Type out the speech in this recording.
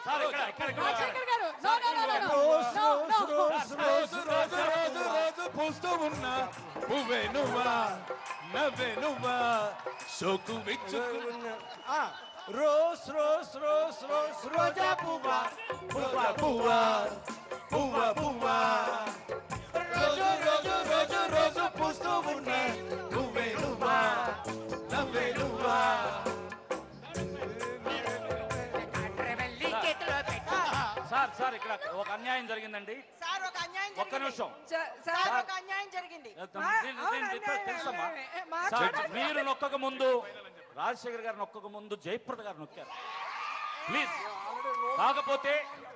Sir ఇక్కడ ఇక్కడ ఇక్కడ Rajasekhar garu no no no no rose no rose no rose rose రోజు రోజు రోజు పూస్తూ ఉన్నా పువ్వే నువ్వా నవ్వే నువ్వా సోకు విచ్చుకున్నా ఆ, రోజ్ రోజ్ రోజ్ రోజ్ రోజా పువ్వా పువ్వా పువ్వా పువ్వా పువ్వా రోజు రోజు రోజు రోజు పూస్తూ ఉన్నా పువ్వే నువ్వా నవ్వే నువ్వా సార్ సార్ ఇక్కడ ఒక అన్యాయం జరిగిందండి సార్ ఒక అన్యాయం ఒక్క జరిగింది. నిమిషం చ- సార్ సార్ ఒక అన్యాయం జరిగింది దీని- దీని- దీని తెలుసమ్మా సార్, మీరు నొక్కక ముందు రాజశేఖర్ గారు నొక్కక ముందు జయప్రద గారు నొక్కారు ప్లీజ్ కాకపోతే